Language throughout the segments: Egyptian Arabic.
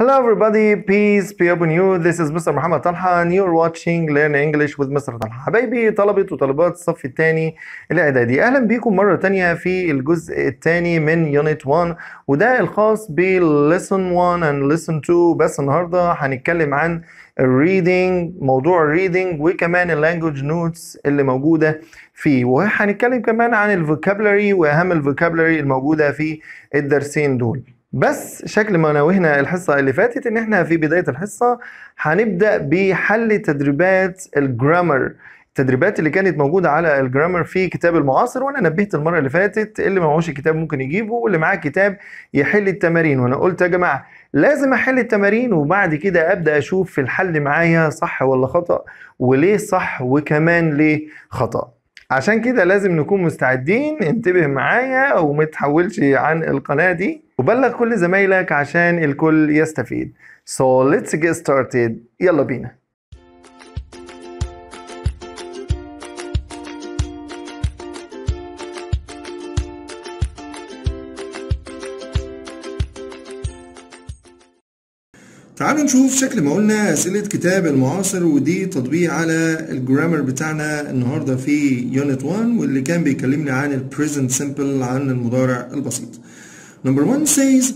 Hello everybody, peace be upon you. This is Mr. محمد طلحة and you're watching Learn English with Mr. طلحة. حبايبي طلبة وطالبات الصف الثاني الإعدادي، أهلا بيكم مرة تانية في الجزء الثاني من Unit 1 وده الخاص ب Lesson 1 and Lesson 2 بس النهاردة هنتكلم عن الريدنج موضوع الريدنج وكمان اللانجوج نوتس اللي موجودة فيه وهنتكلم كمان عن الفوكابلري وأهم الفوكابلري الموجودة في الدرسين دول. بس شكل ما نوهنا الحصة اللي فاتت ان احنا في بداية الحصة هنبدأ بحل تدريبات الجرامر التدريبات اللي كانت موجودة على الجرامر في كتاب المعاصر وانا نبهت المرة اللي فاتت اللي ما معهوش الكتاب ممكن يجيبه واللي معاه كتاب يحل التمارين وانا قلت يا جماعة لازم احل التمارين وبعد كده ابدا اشوف في الحل معايا صح ولا خطأ وليه صح وكمان ليه خطأ عشان كده لازم نكون مستعدين انتبه معايا وما تحولش عن القناة دي وبلغ كل زمايلك عشان الكل يستفيد So let's get started يلا بينا تعالوا نشوف شكل ما قلنا أسئلة كتاب المعاصر ودي تطبيق على الجرامر بتاعنا النهاردة في يونت 1 واللي كان بيكلمني عن ال present simple عن المضارع البسيط. Number 1 says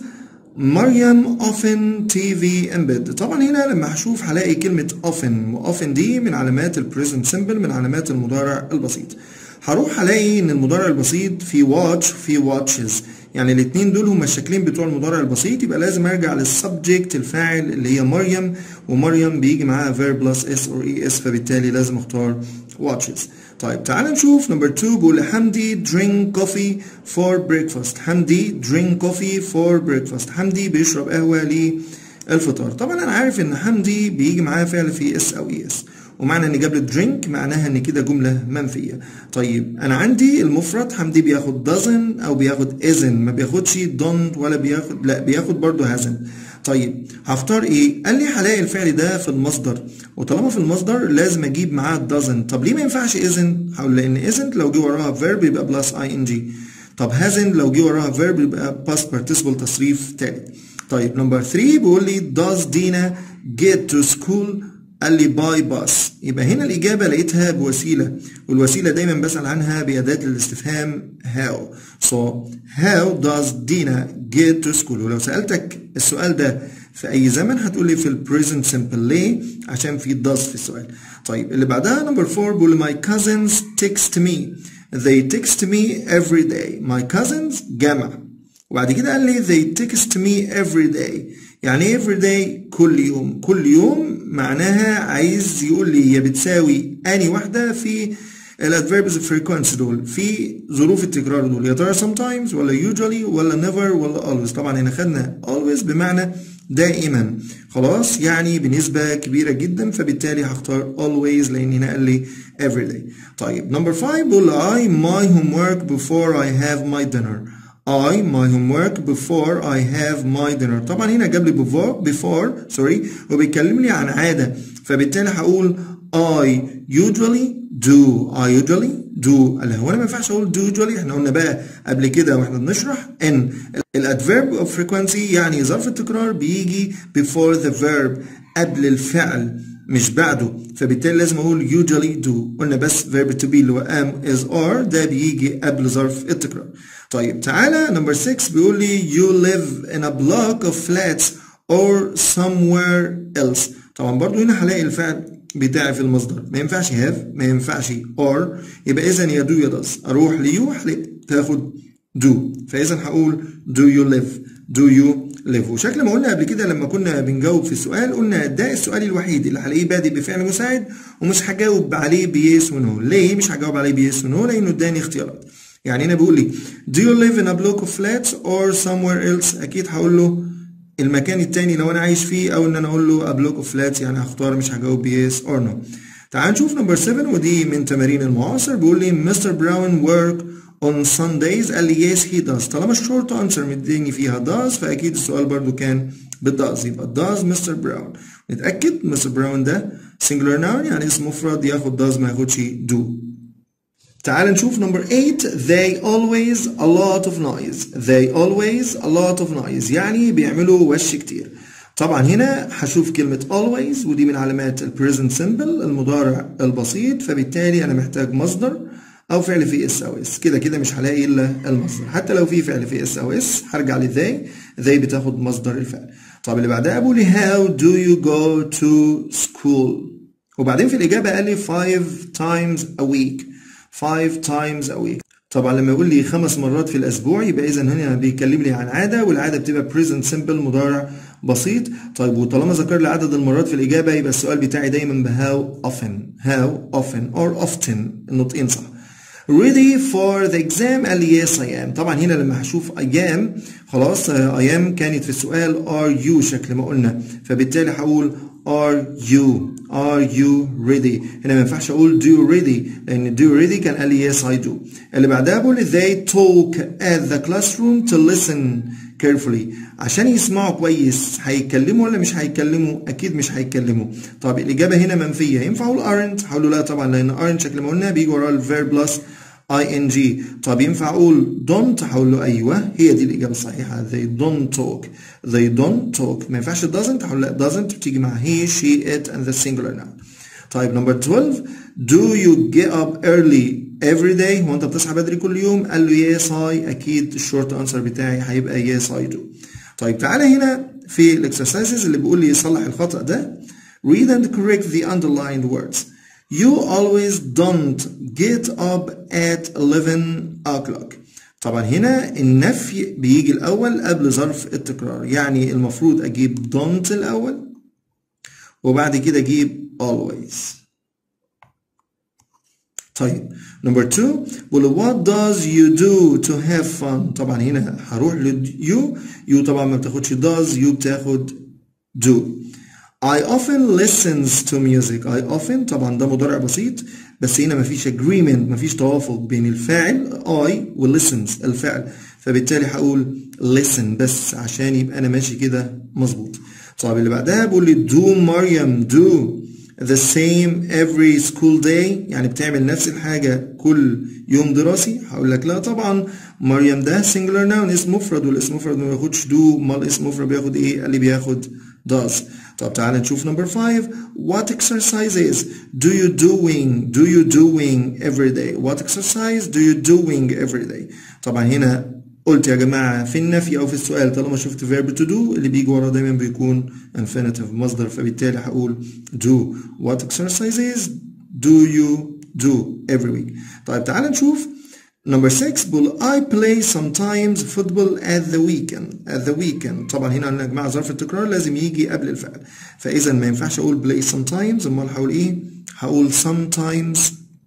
مريم often TV embed طبعا هنا لما هشوف هلاقي كلمة often و often دي من علامات ال present simple من علامات المضارع البسيط. هروح هلاقي ان المضارع البسيط في watch في watches يعني الاثنين دول هما الشكلين بتوع المضارع البسيط يبقى لازم ارجع للسبجكت الفاعل اللي هي مريم ومريم بيجي معاها verb plus s or es فبالتالي لازم اختار watches طيب تعال نشوف نمبر 2 بيقول حمدي drink coffee for breakfast حمدي drink coffee for breakfast حمدي بيشرب قهوة للفطار طبعا انا عارف ان حمدي بيجي معاه فعل في اس او اي اس ومعنى ان جاب لي درينك معناها ان كده جمله منفيه طيب انا عندي المفرد حمدي بياخد doesn't او بياخد isn't ما بياخدش don't ولا بياخد لا بياخد برضه hasn't طيب هختار ايه قال لي هلاقي الفعل ده في المصدر وطالما في المصدر لازم اجيب معاه doesn't طب ليه ما ينفعش isn't هقول لان isn't لو جه وراها verb يبقى بلس ing طب hasn't لو جه وراها verb يبقى past participle تصريف تالت طيب نمبر 3 بيقول لي does دينا get to school قال لي باي باس يبقى هنا الإجابة لقيتها بوسيلة والوسيلة دايما بسأل عنها بأداة الاستفهام how so how does Dina get to school ولو سألتك السؤال ده في أي زمن هتقول لي في ال present simple ليه؟ عشان في does في السؤال طيب اللي بعدها نمبر 4 بيقول my cousins text me they text me every day my cousins جمع وبعد كده قال لي they text me every day يعني ايه every day كل يوم كل يوم معناها عايز يقول لي هي بتساوي اني واحده في الادفيربز frequency دول في ظروف التكرار دول يا ترى sometimes ولا usually ولا never ولا always طبعا هنا خدنا always بمعنى دائما خلاص يعني بنسبة كبيرة جدا فبالتالي هختار always لأن هنا قال لي every day طيب number 5 بقول I my homework before I have my dinner I my homework before I have my dinner طبعا هنا جاب لي before before sorry وبيكلمني عن عادة فبالتالي هقول I usually do I usually do اللي هو انا ما ينفعش اقول do usually احنا قلنا بقى قبل كده واحنا بنشرح ان الادفيرب of frequency يعني ظرف التكرار بيجي before the verb قبل الفعل مش بعده فبالتالي لازم اقول usually do قلنا بس verb to be اللي هو am is are ده بيجي قبل ظرف التكرار طيب تعالى نمبر 6 بيقول لي you live in a block of flats or somewhere else طبعا برضو هنا هلاقي الفعل بتاعي في المصدر ما ينفعش have ما ينفعش or يبقى اذا يا do يا does اروح ليو تاخد do فاذا هقول do you live do you live وشكل ما قلنا قبل كده لما كنا بنجاوب في السؤال قلنا ده السؤال الوحيد اللي هلاقيه بادئ بفعل مساعد ومش هجاوب عليه بيس ونو ليه مش هجاوب عليه بيس ونو لانه اداني اختيارات يعني هنا بيقول لي do you live in a block of flats or somewhere else اكيد هقول له المكان التاني لو انا عايش فيه او ان انا اقول له a block of flats يعني هختار مش هجاوب بيس or no تعال نشوف نمبر 7 ودي من تمارين المعاصر بيقول لي مستر براون work on Sundays قال لي yes he does طالما الشورت انسر مديني فيها does فاكيد السؤال برضو كان بالداز يبقى does مستر براون نتاكد مستر براون ده singular noun يعني اسم مفرد ياخد does ما ياخدش do تعال نشوف نمبر 8 they always a lot of noise they always a lot of noise يعني بيعملوا وش كتير طبعا هنا هشوف كلمة always ودي من علامات ال present simple المضارع البسيط فبالتالي أنا محتاج مصدر أو فعل في اس أو اس كده كده مش هلاقي إلا المصدر حتى لو في فعل في اس أو اس هرجع للذي ذي بتاخد مصدر الفعل طب اللي بعدها بقول لي how do you go to school وبعدين في الإجابة قال لي five times a week five times a week طبعا لما يقول لي خمس مرات في الاسبوع يبقى اذا هنا بيتكلم لي عن عاده والعاده بتبقى present simple مضارع بسيط طيب وطالما ذكر لي عدد المرات في الاجابه يبقى السؤال بتاعي دايما ب how often how often or often النطقين صح ready for the exam قال لي yes I am طبعا هنا لما هشوف I am خلاص I am كانت في السؤال are you شكل ما قلنا فبالتالي هقول are you are you ready هنا ما ينفعش اقول do you ready لان do you ready كان قال لي yes I do اللي بعدها بقول they talk at the classroom to listen carefully عشان يسمعوا كويس هيتكلموا ولا مش هيتكلموا اكيد مش هيتكلموا طب الاجابه هنا منفيه ينفع اقول aren't هقول له لا طبعا لان aren't شكل ما قلنا بيجي وراه الفيرب بلس ing طب ينفع اقول don't هقول له ايوه هي دي الاجابه الصحيحه they don't talk they don't talk ما ينفعش doesn't هقول لا doesn't بتيجي مع he she it and the singular noun طيب نمبر 12 do you get up early every day هو انت بتصحى بدري كل يوم قال له yes I اكيد الشورت انسر بتاعي هيبقى yes I do طيب تعالى هنا في الاكسرسايزز اللي بيقول لي يصلح الخطأ ده read and correct the underlined words You always don't get up at 11 o'clock. طبعا هنا النفي بيجي الأول قبل ظرف التكرار يعني المفروض أجيب don't الأول وبعد كده أجيب always. طيب نمبر 2 well what does you do to have fun طبعا هنا هروح ل you you طبعا ما بتاخدش does you بتاخد do I often listens to music I often طبعا ده مضارع بسيط بس هنا مفيش agreement مفيش توافق بين الفاعل I و listens الفعل فبالتالي هقول listen بس عشان يبقى انا ماشي كده مظبوط طيب اللي بعدها بقول لي do مريم do the same every school day يعني بتعمل نفس الحاجة كل يوم دراسي هقول لك لا طبعا مريم ده singular noun اسم مفرد والاسم مفرد ما بياخدش do امال اسم مفرد بياخد ايه قال لي بياخد does طب تعالى نشوف number 5 what exercises do you doing do you doing every day what exercise do you doing every day طبعا هنا قلت يا جماعة في النفي أو في السؤال طالما شفت verb to do اللي بيجي وراه دايما بيكون infinitive مصدر فبالتالي هقول do what exercises do you do every week طيب تعال نشوف number 6 بقول I play sometimes football at the weekend at the weekend طبعا هنا يا جماعة ظرف التكرار لازم يجي قبل الفعل فإذا ما ينفعش أقول play sometimes أمال هقول إيه؟ هقول sometimes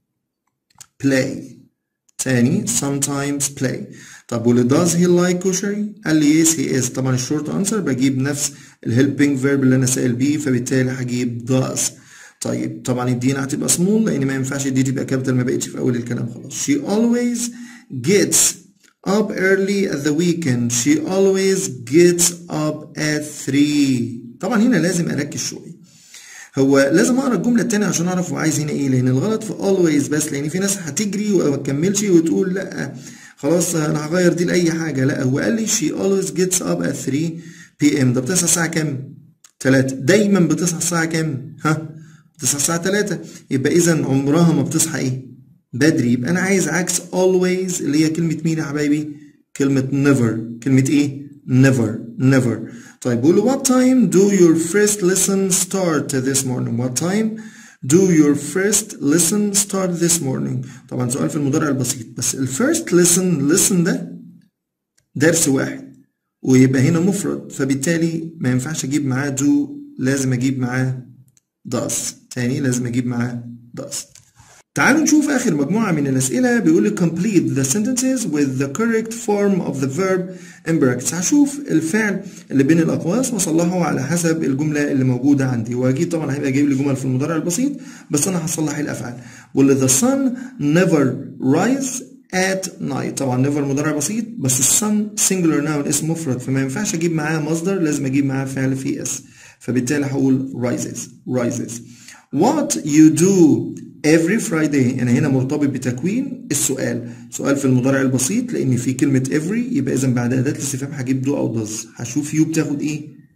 play تاني sometimes play طب واللي does he like كشري؟ قال لي yes he is طبعا الشورت انسر بجيب نفس الهيلبينج فيرب اللي انا سائل بيه فبالتالي هجيب does طيب طبعا الدين هتبقى small لان ما ينفعش الدي تبقى كابيتال ما بقتش في اول الكلام خلاص she always gets up early at the weekend she always gets up at 3 طبعا هنا لازم اركز شويه هو لازم اقرا الجمله الثانيه عشان اعرف هو عايز هنا ايه لان الغلط في always بس لان في ناس هتجري وما تكملش وتقول لا خلاص انا هغير دي لاي حاجه لا هو قال لي she always gets up at 3 p.m. ده بتصحى الساعه كام 3 دايما بتصحى الساعه كام ها بتصحى الساعه 3 يبقى اذا عمرها ما بتصحى ايه بدري يبقى انا عايز عكس always اللي هي كلمه مين يا حبايبي كلمه never كلمه ايه never never طيب بقول what time do your first lesson start this morning what time do your first lesson start this morning طبعا سؤال في المضارع البسيط بس ال first lesson lesson ده درس واحد ويبقى هنا مفرد فبالتالي ما ينفعش اجيب معاه do لازم اجيب معاه does تاني لازم اجيب معاه does تعالوا نشوف آخر مجموعة من الأسئلة بيقول لي complete the sentences with the correct form of the verb in brackets هشوف الفعل اللي بين الأقواس وأصلحه على حسب الجملة اللي موجودة عندي وأكيد طبعا هيبقى جايب لي جمل في المضارع البسيط بس أنا هصلح الأفعال بيقول لي the sun never rise at night طبعا never مضارع بسيط بس السن singular noun اسم مفرد فما ينفعش أجيب معاه مصدر لازم أجيب معاه فعل في اس فبالتالي هقول rises rises what you do every Friday أنا هنا مرتبط بتكوين السؤال سؤال في المضارع البسيط لأن في كلمة every يبقى إذا بعد أداة الاستفهام هجيب do أو does هشوف you بتاخد إيه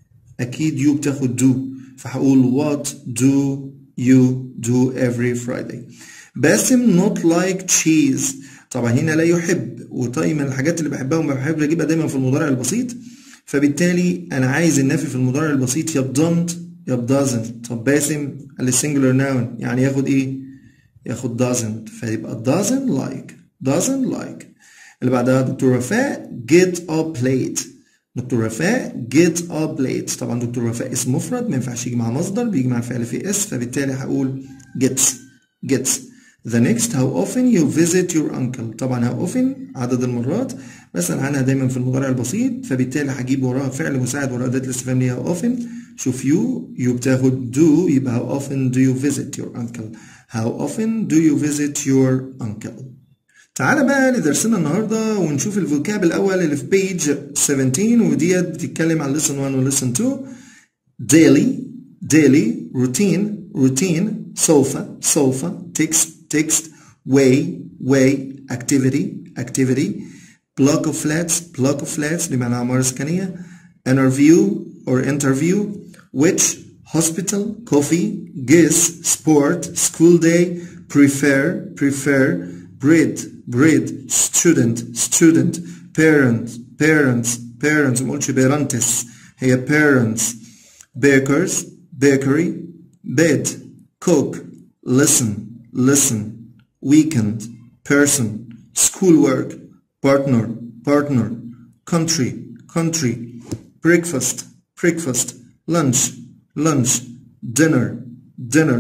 اكيد you بتاخد do فهقول what do you do every Friday باسم not like cheese طبعا هنا لا يحب ودايما الحاجات اللي بحبها وما بحبش اجيبها دايما في المضارع البسيط فبالتالي انا عايز النفي في المضارع البسيط يا don't يا doesn't طب باسم اللي singular noun يعني ياخد ايه ياخد doesn't فيبقى doesn't like doesn't like اللي بعدها دكتور وفاء get up late دكتور وفاء get up late طبعا دكتور وفاء اسم مفرد ما ينفعش يجي مع مصدر بيجي مع فعل في اس فبالتالي هقول gets gets the next how often you visit your uncle طبعا how often عدد المرات بسأل عنها دايما في المضارع البسيط فبالتالي هجيب وراها فعل مساعد وراها أداة الاستفهام اللي هي how often شوف you you بتاخد do يبقى how often do you visit your uncle how often do you visit your uncle تعالى بقى لدرسنا النهارده ونشوف الفوكاب الاول اللي في بيج 17 وديت بتتكلم عن lesson 1 و lesson 2 daily daily routine routine sofa sofa text text way way activity activity block of flats block of flats بمعنى عمارة سكنية interview or interview which hospital coffee guess sport school day prefer prefer bread bread student student parent parents parents ما قلتش parents هي parents bakers bakery bed cook listen listen weekend person schoolwork partner partner country country breakfast breakfast lunch lunch dinner dinner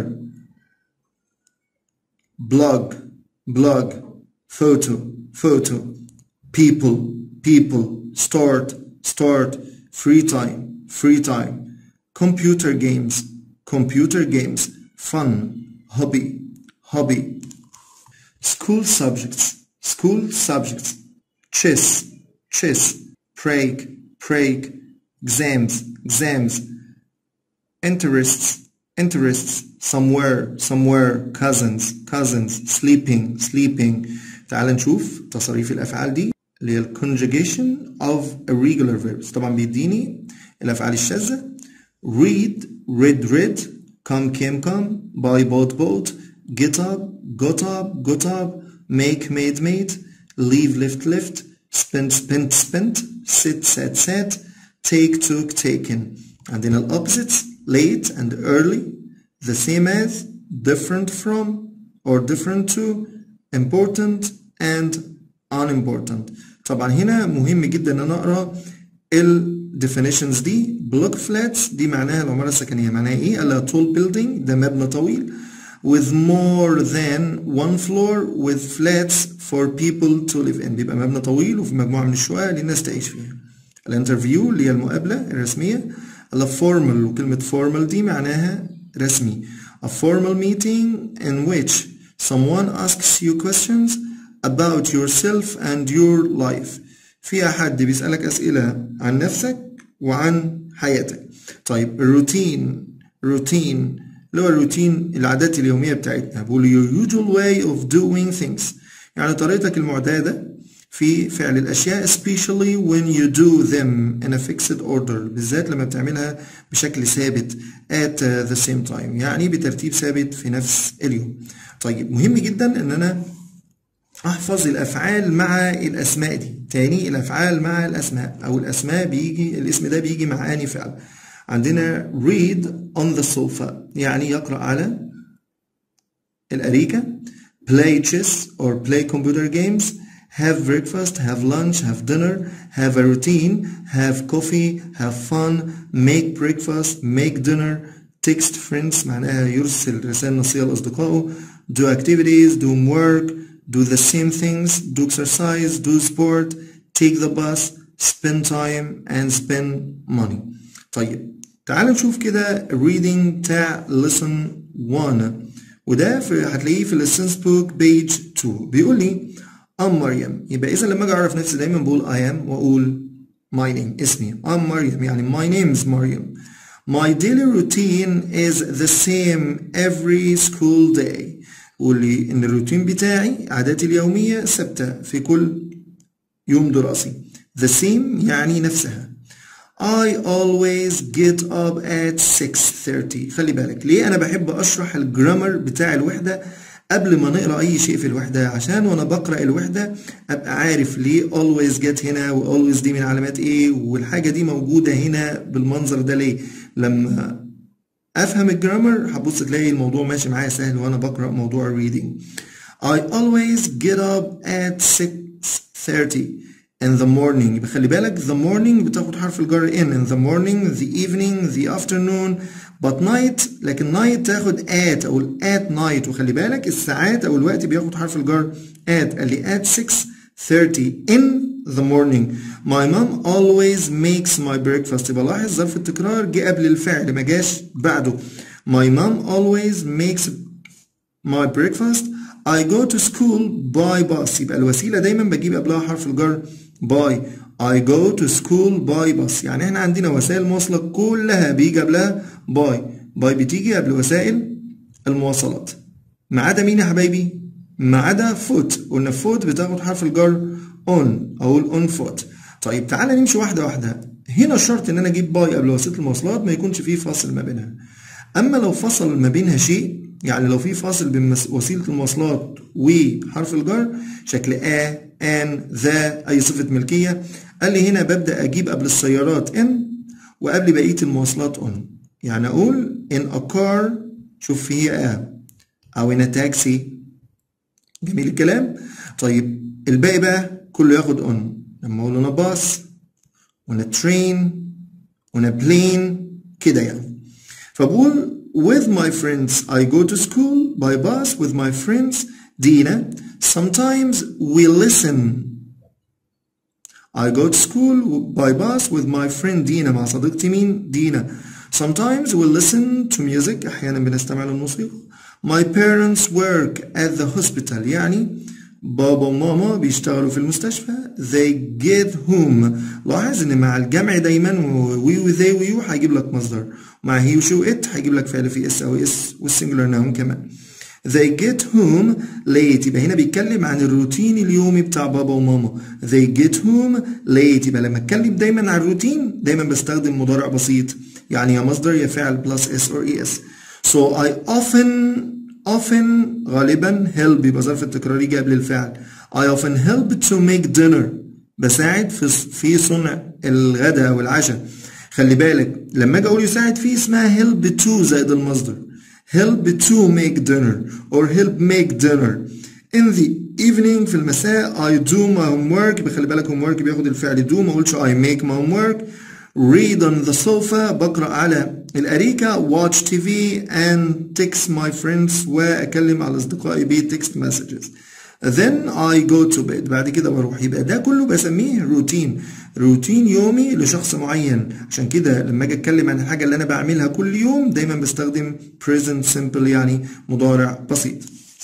blog blog photo photo people people start start free time free time computer games computer games fun hobby hobby school subjects school subjects chess chess break break exams exams interests interests somewhere somewhere cousins cousins sleeping sleeping تعال نشوف تصاريف الافعال دي اللي هي ال conjugation of irregular verbs طبعا بيديني الافعال الشاذه read read read come came come buy bought bought get up got up got up make made made leave left left spend spent spent sit sat sat take took taken عندنا ال opposites late and early the same as different from or different to important and unimportant طبعا هنا مهم جدا ان انا اقرا ال definitions دي block flats دي معناها العمارة السكنية معناها ايه؟ قال لها tall building ده مبنى طويل with more than one floor with flats for people to live in بيبقى مبنى طويل وفي مجموعة من الشقق للناس تعيش فيها الانترفيو اللي هي المقابلة الرسمية قال لها formal وكلمة formal دي معناها رسمي a formal meeting in which someone asks you questions about yourself and your life فيها حد بيسألك أسئلة عن نفسك وعن حياتك طيب الروتين روتين اللي هو الروتين العادات اليومية بتاعتنا بقول your usual way of doing things يعني طريقتك المعتادة في فعل الأشياء especially when you do them in a fixed order بالذات لما بتعملها بشكل ثابت at the same time يعني بترتيب ثابت في نفس اليوم طيب مهم جدا ان انا احفظ الافعال مع الاسماء دي تاني الافعال مع الاسماء او الاسماء بيجي الاسم ده بيجي مع اني فعل عندنا read on the sofa يعني يقرأ على الأريكة play chess or play computer games have breakfast have lunch have dinner have a routine have coffee have fun make breakfast make dinner text friends معناها يرسل رسائل نصية لأصدقائه do activities do work do the same things do exercise do sport take the bus spend time and spend money طيب تعال نشوف كده reading بتاع lesson 1 وده في هتلاقيه في lessons book page 2 بيقول لي I'm مريم يبقى إذا لما أجي أعرف نفسي دايما بقول I am وأقول my name اسمي I'm مريم يعني my name is مريم My daily routine is the same every school day قول لي إن الروتين بتاعي عاداتي اليومية ثابتة في كل يوم دراسي the same يعني نفسها I always get up at 6:30 خلي بالك ليه انا بحب اشرح الجرامر بتاع الوحده قبل ما نقرا اي شيء في الوحده عشان وانا بقرا الوحده ابقى عارف ليه always get هنا و always دي من علامات ايه والحاجه دي موجوده هنا بالمنظر ده ليه لما افهم الجرامر هتبص تلاقي الموضوع ماشي معايا سهل وانا بقرا موضوع الريدنج I always get up at 6:30 in the morning يبقى خلي بالك the morning بتاخد حرف الجر in in the morning the evening the afternoon but night لكن night تاخد at او at night وخلي بالك الساعات او الوقت بياخد حرف الجر at قال لي at 6:30 in the morning my mom always makes my breakfast يبقى لاحظ ظرف التكرار جه قبل الفعل ما جاش بعده my mom always makes my breakfast I go to school by bus يبقى الوسيلة دايما بجيب قبلها حرف الجر by I go to school by bus يعني احنا عندنا وسائل مواصلة كلها بيجي قبلها by by بتيجي قبل وسائل المواصلات ما عدا مين يا حبايبي؟ ما عدا foot قلنا foot بتاخد حرف الجر on أقول on foot طيب تعالى نمشي واحدة واحدة هنا الشرط إن أنا أجيب باي قبل وسيلة المواصلات ما يكونش فيه فاصل ما بينها أما لو فصل ما بينها شيء يعني لو في فاصل بين وسيلة المواصلات وحرف الجر شكل آ آن ذا أي صفة ملكية قال لي هنا ببدأ أجيب قبل السيارات إن وقبل بقية المواصلات on يعني أقول in a car شوف هي آ أو in a taxi جميل الكلام طيب الباقي بقى كله ياخد on لما أقول on a bus on a train on a plane كده يعني فبقول with my friends I go to school by bus with my friends Dina sometimes we listen I go to school by bus with my friend Dina مع صديقتي مين دينا sometimes we listen to music أحيانا بنستمع للموسيقى my parents work at the hospital يعني بابا وماما بيشتغلوا في المستشفى they get home لاحظ ان مع الجمع دايما وي وذي ويو هيجيب لك مصدر مع هي وشو ات هيجيب لك فعل في اس او اس والسنجولار ناون كمان they get home late يبقى هنا بيتكلم عن الروتين اليومي بتاع بابا وماما they get home late يبقى لما اتكلم دايما عن الروتين دايما بستخدم مضارع بسيط يعني يا مصدر يا فعل plus s or es so I often often غالبا help يبقى ظرف التكرار يجي قبل الفعل I often help to make dinner بساعد في في صنع الغداء او العشاء خلي بالك لما اجي اقول يساعد فيه اسمها help to زائد المصدر help to make dinner or help make dinner in the evening في المساء I do my homework بخلي بالك homework بياخد الفعل do ما اقولش I make my homework read on the sofa بقرأ على الأريكة watch TV and text my friends وأكلم على أصدقائي ب text messages then I go to bed بعد كده بروح يبقى ده كله بسميه روتين روتين يومي لشخص معين عشان كده لما اجي اتكلم عن الحاجه اللي انا بعملها كل يوم دايما بستخدم present simple يعني مضارع بسيط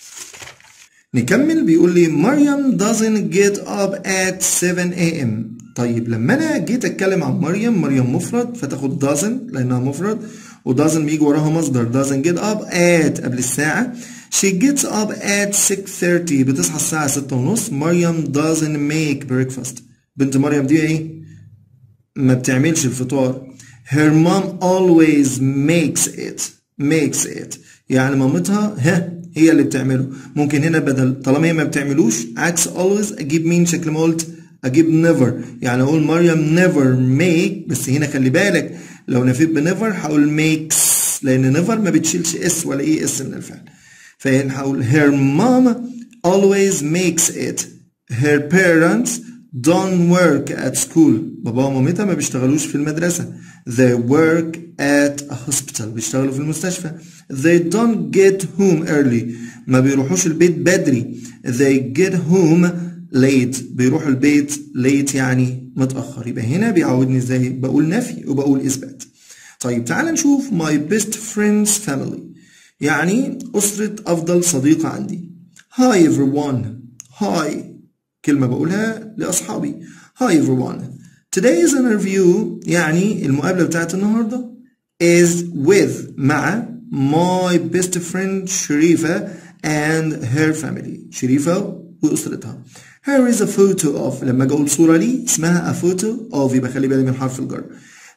نكمل بيقول لي مريم doesn't get up at 7 a.m. طيب لما انا جيت اتكلم عن مريم مريم مفرد فتاخد doesn't لانها مفرد و doesn't بيجي وراها مصدر doesn't get up at قبل الساعة she gets up at 6:30 بتصحى الساعة 6 ونص مريم doesn't make breakfast بنت مريم دي ايه ما بتعملش الفطار her mom always makes it makes it يعني مامتها ها هي اللي بتعمله ممكن هنا بدل طالما هي ما بتعملوش عكس always اجيب مين شكل ما قلت اجيب never يعني اقول مريم never make بس هنا خلي بالك لو نفيت بنيفر هقول makes لان never ما بتشيلش اس ولا اي اس من الفعل فهنا هقول her mom always makes it her parents don't work at school بابا ومامتها ما بيشتغلوش في المدرسة they work at a hospital بيشتغلوا في المستشفى they don't get home early ما بيروحوش البيت بدري they get home late بيروحوا البيت late يعني متأخر يبقى هنا بيعودني ازاي بقول نفي وبقول إثبات طيب تعال نشوف my best friend's family يعني أسرة أفضل صديقة عندي Hi everyone Hi كلمة بقولها لأصحابي Hi everyone Today's interview يعني المقابلة بتاعت النهاردة is with مع my best friend شريفة and her family شريفة وأسرتها Here is a photo of لما أجي أقول صورة لي اسمها a photo of يبقى خلي بالي من حرف الجر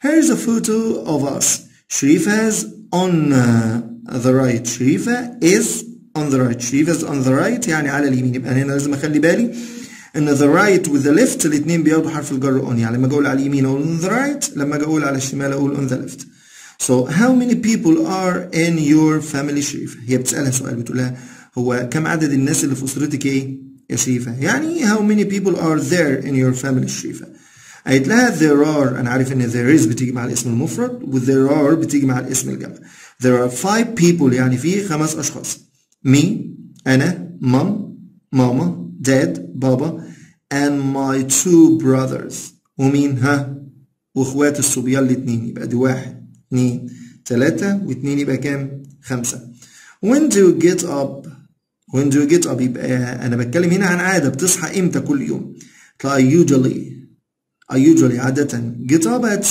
Here's a photo of us. Sharifa's on uh, the right. Sharifa is on the right. Sharifa's on the right يعني على اليمين يبقى هنا لازم اخلي بالي ان the right with the left الاثنين بياخدوا حرف الجر on يعني لما اجي اقول على اليمين اقول on the right لما اجي اقول على الشمال اقول on the left. So how many people are in your family شريفة؟ هي بتسألها سؤال بتقول لها هو كم عدد الناس اللي في أسرتك إيه يا شريفة؟ يعني how many people are there in your family شريفة؟ قالت لها there are أنا عارف إن there is بتيجي مع الاسم المفرد و there are بتيجي مع الاسم الجمع. There are five people يعني في خمس أشخاص. Me أنا مام ماما dad بابا and my two brothers ومين ها؟ واخوات الصبيان الاتنين يبقى دي واحد اتنين تلاتة واتنين يبقى كام؟ خمسة. When do you get up? When do you get up يبقى أنا بتكلم هنا عن عادة بتصحى إمتى كل يوم؟ I usually I usually عادة get up at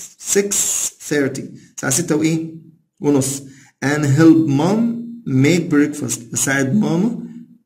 6 6:30 الساعة 6 وإيه؟ ونص and help mom make breakfast بساعد ماما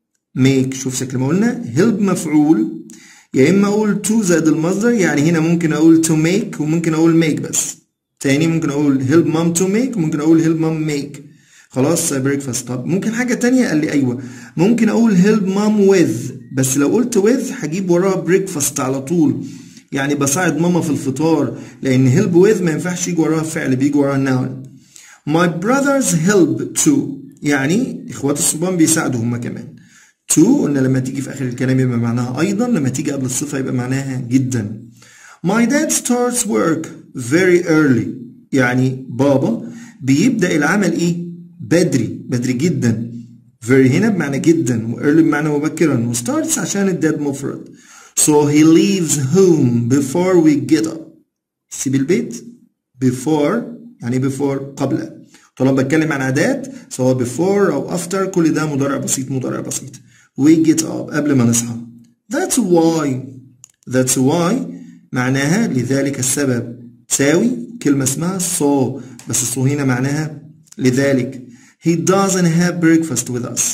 make شوف شكل ما قلنا help مفعول يا إما أقول to زائد المصدر يعني هنا ممكن أقول to make وممكن أقول make بس تاني ممكن اقول help mom to make وممكن اقول help mom make خلاص breakfast طب ممكن حاجة تانية قال لي ايوه ممكن اقول help mom with بس لو قلت with هجيب وراها breakfast على طول يعني بساعد ماما في الفطار لان help with ما ينفعش يجي وراها فعل بيجي وراها noun my brothers help too يعني اخوات الصبيان بيساعدوا هما كمان to قلنا لما تيجي في اخر الكلام يبقى معناها ايضا لما تيجي قبل الصفة يبقى معناها جدا My dad starts work very early يعني بابا بيبدأ العمل ايه بدري بدري جدا very هنا بمعنى جدا و early بمعنى مبكرا و starts عشان الداد مفرد so he leaves home before we get up سيب البيت before يعني before قبل طالما بتكلم عن عادات سواء before أو after كل ده مضارع بسيط مضارع بسيط we get up قبل ما نصحى that's why that's why معناها لذلك السبب تساوي كلمة اسمها so بس so هنا معناها لذلك he doesn't have breakfast with us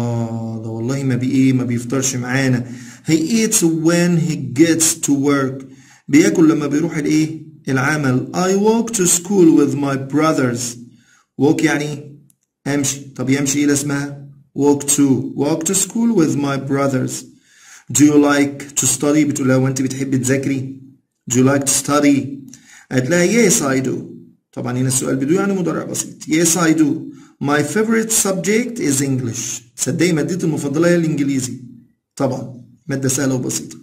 آه ده والله ما بي إيه ما بيفطرش معانا he eats when he gets to work بياكل لما بيروح الإيه العمل I walk to school with my brothers walk يعني أمشي طب يمشي إيه اسمها walk to walk to school with my brothers do you like to study بتقول لها وانت بتحبي تذاكري Do you like to study? قالت لها yes I do. طبعا هنا السؤال بدو يعني مضارع بسيط. Yes I do. My favorite subject is English. تصدقي مادتي المفضلة هي الإنجليزي. طبعا مادة سهلة وبسيطة.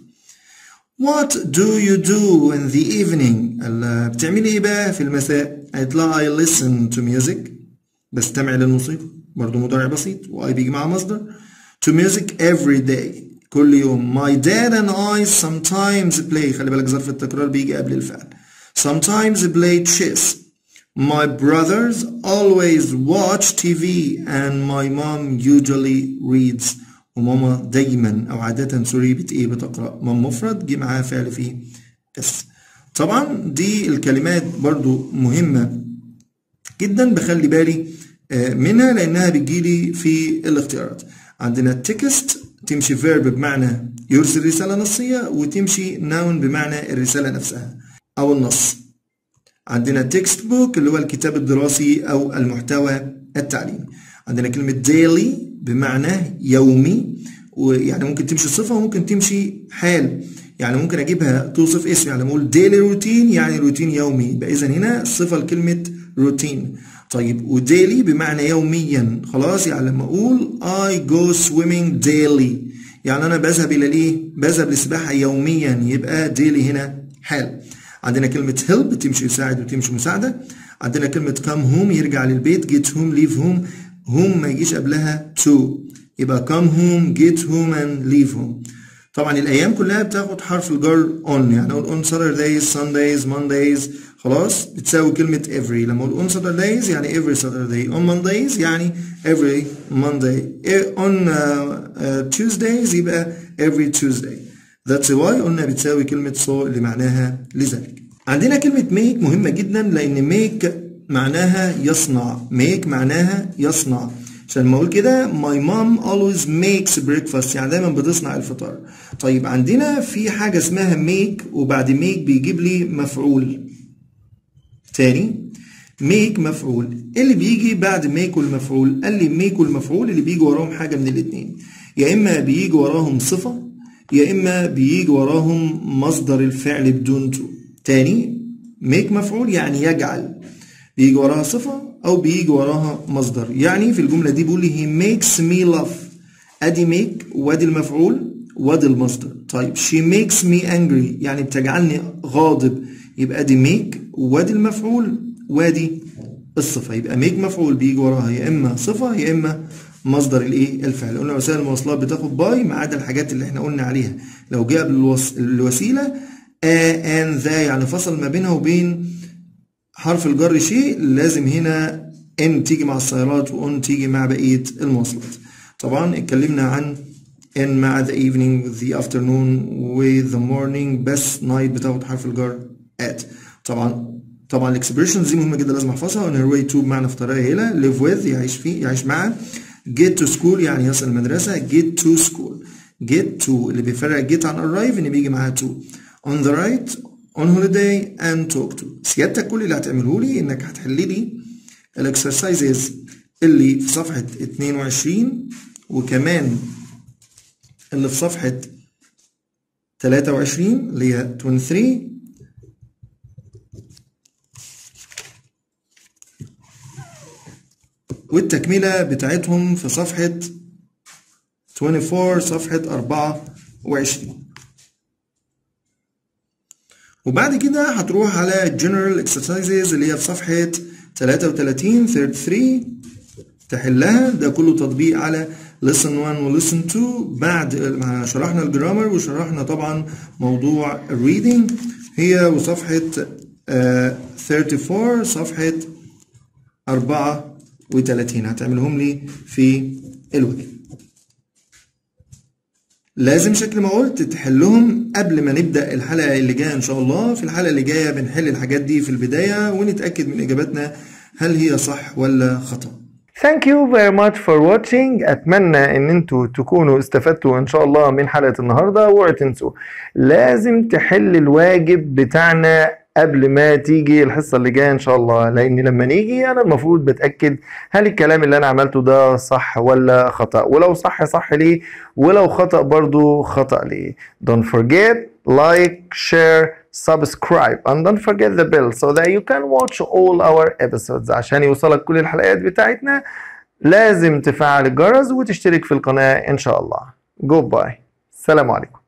What do you do in the evening? قال بتعملي إيه بقى في المساء؟ قالت لها I listen to music. بستمع للموسيقى. برضه مضارع بسيط. وأي بيجي مع مصدر. To music every day. كل يوم my dad and I sometimes play خلي بالك ظرف التكرار بيجي قبل الفعل sometimes play chess my brothers always watch TV and my mom usually reads وماما دايما او عادة سوري بت ايه بتقرأ مام مفرد جه معاها فعل فيه اس طبعا دي الكلمات برضو مهمة جدا بخلي بالي منها لانها بتجيلي في الاختيارات عندنا التكست تمشي فيرب بمعنى يرسل رسالة نصية وتمشي ناون بمعنى الرسالة نفسها أو النص عندنا تكست بوك اللي هو الكتاب الدراسي أو المحتوى التعليمي عندنا كلمة daily بمعنى يومي ويعني ممكن تمشي صفة وممكن تمشي حال يعني ممكن أجيبها توصف اسم يعني أقول daily routine يعني روتين يومي يبقى إذا هنا صفة لكلمة روتين طيب وديلي بمعنى يوميا خلاص يعني لما اقول I go swimming daily يعني انا بذهب الى الايه بذهب للسباحه يوميا يبقى daily هنا حال عندنا كلمه help تمشي يساعد وتمشي مساعده عندنا كلمه come home يرجع للبيت get home leave home home ما يجيش قبلها to يبقى come home get home and leave home طبعا الايام كلها بتاخد حرف الجر on يعني اقول on Saturdays Sundays Mondays خلاص بتساوي كلمة every لما اقول on Saturdays يعني every Saturday on Mondays يعني every Monday on uh, uh, Tuesdays يبقى every Tuesday that's why قلنا بتساوي كلمة so اللي معناها لذلك عندنا كلمة make مهمة جدا لأن make معناها يصنع make معناها يصنع عشان ما اقول كده my mom always makes breakfast يعني دايما بتصنع الفطار طيب عندنا في حاجة اسمها make وبعد make بيجيب لي مفعول تاني make مفعول إيه اللي بيجي بعد make والمفعول قال لي make والمفعول اللي بيجي وراهم حاجة من الاتنين يا إما بيجي وراهم صفة يا إما بيجي وراهم مصدر الفعل بدون تو تاني make مفعول يعني يجعل بيجي وراها صفة أو بيجي وراها مصدر يعني في الجملة دي بيقول لي he makes me laugh أدي make وادي المفعول وادي المصدر طيب she makes me angry يعني بتجعلني غاضب يبقى دي make وادي المفعول وادي الصفة يبقى make مفعول بيجي وراها يا إما صفة يا إما مصدر الايه الفعل قلنا وسائل المواصلات بتاخد باي ما عدا الحاجات اللي احنا قلنا عليها لو جاء بالوص... الوسيله آ ان ذا يعني فصل ما بينها وبين حرف الجر شيء لازم هنا ان تيجي مع السيارات وان تيجي مع بقيه المواصلات طبعا اتكلمنا عن ان مع the evening the afternoon with the morning بس night بتاخد حرف الجر at طبعا طبعا الاكسبريشنز دي مهمه جدا لازم احفظها on her way to بمعنى في طريقها الى live with يعيش فيه يعيش معاه get to school يعني يصل المدرسة get to school get to اللي بيفرق get عن arrive ان بيجي معاها to on the right on holiday and talk to سيادتك كل اللي هتعمله لي انك هتحل لي الاكسرسايزز اللي في صفحة 22 وكمان اللي في صفحة 23 اللي هي 23 والتكملة بتاعتهم في صفحة 24 صفحة 24 وبعد كده هتروح على General Exercises اللي هي في صفحة 33 33 تحلها ده كله تطبيق على Lesson 1 و Lesson 2 بعد ما شرحنا الجرامر وشرحنا طبعا موضوع الريدنج هي وصفحة آه 34 صفحة 4 و30 هتعملهم لي في الواجب لازم شكل ما قلت تحلهم قبل ما نبدأ الحلقة اللي جاية إن شاء الله في الحلقة اللي جاية بنحل الحاجات دي في البداية ونتأكد من إجاباتنا هل هي صح ولا خطأ Thank you very much for watching أتمنى إن انتوا تكونوا استفدتوا إن شاء الله من حلقة النهاردة واوعوا تنسوا لازم تحل الواجب بتاعنا قبل ما تيجي الحصة اللي جاية إن شاء الله لأن لما نيجي أنا المفروض بتأكد هل الكلام اللي أنا عملته ده صح ولا خطأ ولو صح صح ليه ولو خطأ برضو خطأ ليه Don't forget like share subscribe and don't forget the bell so that you can watch all our episodes عشان يوصلك كل الحلقات بتاعتنا لازم تفعل الجرس وتشترك في القناة إن شاء الله Goodbye السلام عليكم